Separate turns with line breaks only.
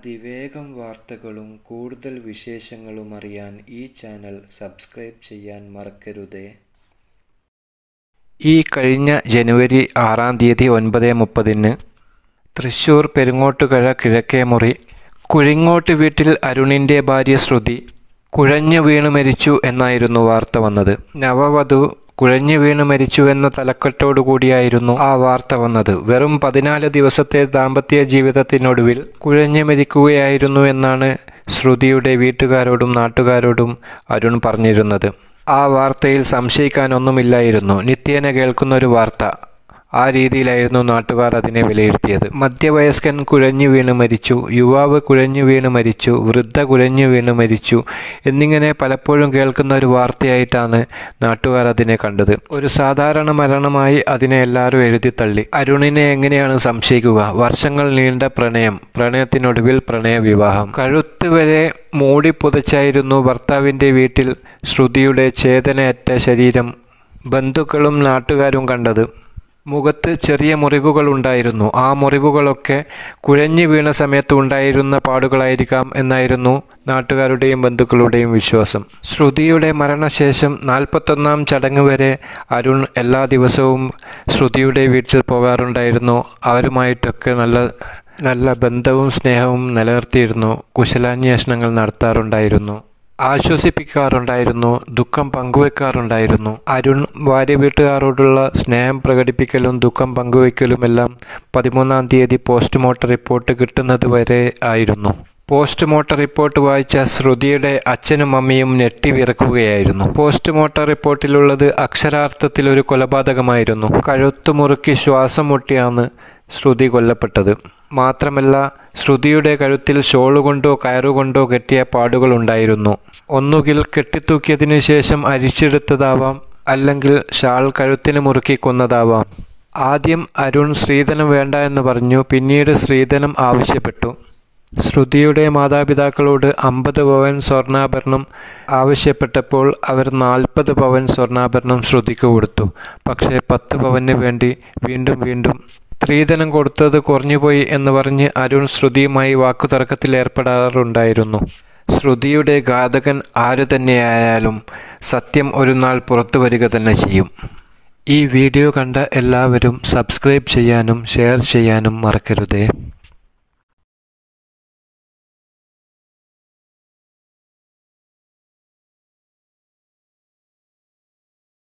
അതിവേഗം വാർത്തകളും കൂടുതൽ വിശേഷങ്ങളും അറിയാൻ ഈ ചാനൽ സബ്സ്ക്രൈബ് ചെയ്യാൻ മറക്കരുതേ
ഈ കഴിഞ്ഞ ജനുവരി ആറാം തീയതി ഒൻപത് മുപ്പതിന് തൃശൂർ പെരുങ്ങോട്ടുകഴ കിഴക്കേമുറി കുഴിങ്ങോട്ട് വീട്ടിൽ അരുണിൻ്റെ ഭാര്യ ശ്രുതി കുഴഞ്ഞു വീണ് മരിച്ചു എന്നായിരുന്നു വാർത്ത വന്നത് നവവധു കുഴഞ്ഞു വീണ് മരിച്ചു എന്ന തലക്കെട്ടോടു കൂടിയായിരുന്നു ആ വാർത്ത വന്നത് വെറും പതിനാല് ദിവസത്തെ ദാമ്പത്യ ജീവിതത്തിനൊടുവിൽ കുഴഞ്ഞു മരിക്കുകയായിരുന്നു എന്നാണ് ശ്രുതിയുടെ വീട്ടുകാരോടും നാട്ടുകാരോടും അരുൺ പറഞ്ഞിരുന്നത് ആ വാർത്തയിൽ സംശയിക്കാനൊന്നുമില്ലായിരുന്നു നിത്യേന കേൾക്കുന്ന ഒരു വാർത്ത ആ രീതിയിലായിരുന്നു നാട്ടുകാർ അതിനെ വിലയിരുത്തിയത് മധ്യവയസ്കൻ കുഴഞ്ഞു വീണ് മരിച്ചു യുവാവ് കുഴഞ്ഞു വീണ് മരിച്ചു വൃദ്ധ കുഴഞ്ഞു വീണ് മരിച്ചു എന്നിങ്ങനെ പലപ്പോഴും കേൾക്കുന്ന ഒരു വാർത്തയായിട്ടാണ് നാട്ടുകാർ അതിനെ കണ്ടത് ഒരു സാധാരണ മരണമായി അതിനെ എല്ലാവരും എഴുതിത്തള്ളി അരുണിനെ എങ്ങനെയാണ് സംശയിക്കുക വർഷങ്ങൾ നീണ്ട പ്രണയം പ്രണയത്തിനൊടുവിൽ പ്രണയവിവാഹം കഴുത്ത് വരെ മൂടി പുതച്ചായിരുന്നു ഭർത്താവിൻ്റെ വീട്ടിൽ ശ്രുതിയുടെ ചേതനയറ്റ ശരീരം ബന്ധുക്കളും നാട്ടുകാരും കണ്ടത് മുഖത്ത് ചെറിയ മുറിവുകൾ ഉണ്ടായിരുന്നു ആ മുറിവുകളൊക്കെ കുഴഞ്ഞു വീണ സമയത്ത് ഉണ്ടായിരുന്ന പാടുകളായിരിക്കാം എന്നായിരുന്നു നാട്ടുകാരുടെയും ബന്ധുക്കളുടെയും വിശ്വാസം ശ്രുതിയുടെ മരണശേഷം നാൽപ്പത്തൊന്നാം ചടങ്ങ് വരെ അരുൺ എല്ലാ ദിവസവും ശ്രുതിയുടെ വീട്ടിൽ പോകാറുണ്ടായിരുന്നു അവരുമായിട്ടൊക്കെ നല്ല നല്ല ബന്ധവും സ്നേഹവും നിലനിർത്തിയിരുന്നു കുശലാന്വേഷണങ്ങൾ നടത്താറുണ്ടായിരുന്നു ആശ്വസിപ്പിക്കാറുണ്ടായിരുന്നു ദുഃഖം പങ്കുവെക്കാറുണ്ടായിരുന്നു അരുൺ ഭാര്യ വീട്ടുകാരോടുള്ള സ്നേഹം പ്രകടിപ്പിക്കലും ദുഃഖം പങ്കുവെക്കലുമെല്ലാം പതിമൂന്നാം തീയതി പോസ്റ്റ്മോർട്ടം റിപ്പോർട്ട് കിട്ടുന്നത് വരെ ആയിരുന്നു പോസ്റ്റ്മോർട്ടം റിപ്പോർട്ട് വായിച്ച ശ്രുതിയുടെ അച്ഛനും അമ്മയും ഞെട്ടിവിറക്കുകയായിരുന്നു പോസ്റ്റ്മോർട്ടം റിപ്പോർട്ടിലുള്ളത് അക്ഷരാർത്ഥത്തിൽ ഒരു കൊലപാതകമായിരുന്നു കഴുത്തു മുറുക്കി ശ്വാസം മുട്ടിയാണ് ശ്രുതി കൊല്ലപ്പെട്ടത് മാത്രമല്ല ശ്രുതിയുടെ കഴുത്തിൽ ഷോളുകൊണ്ടോ കയറുകൊണ്ടോ കെട്ടിയ പാടുകളുണ്ടായിരുന്നു ഒന്നുകിൽ കെട്ടിത്തൂക്കിയതിനു ശേഷം അരിച്ചെടുത്തതാവാം അല്ലെങ്കിൽ ഷാൾ കഴുത്തിന് മുറുക്കി കൊന്നതാവാം ആദ്യം അരുൺ ശ്രീധനം വേണ്ട എന്ന് പറഞ്ഞു പിന്നീട് ശ്രീധനം ആവശ്യപ്പെട്ടു ശ്രുതിയുടെ മാതാപിതാക്കളോട് അമ്പത് പവൻ സ്വർണ്ണാഭരണം ആവശ്യപ്പെട്ടപ്പോൾ അവർ നാൽപ്പത് പവൻ സ്വർണ്ണാഭരണം ശ്രുതിക്ക് കൊടുത്തു പക്ഷേ പത്ത് പവന് വേണ്ടി വീണ്ടും വീണ്ടും സ്ത്രീധനം കൊടുത്തത് കുറഞ്ഞുപോയി എന്ന് പറഞ്ഞ് അരുൺ ശ്രുതിയുമായി വാക്കുതർക്കത്തിൽ ഏർപ്പെടാറുണ്ടായിരുന്നു ശ്രുതിയുടെ ഘാതകൻ ആരു തന്നെയായാലും സത്യം ഒരു നാൾ പുറത്തു വരിക തന്നെ ചെയ്യും ഈ വീഡിയോ കണ്ട എല്ലാവരും സബ്സ്ക്രൈബ് ചെയ്യാനും ഷെയർ ചെയ്യാനും മറക്കരുതേ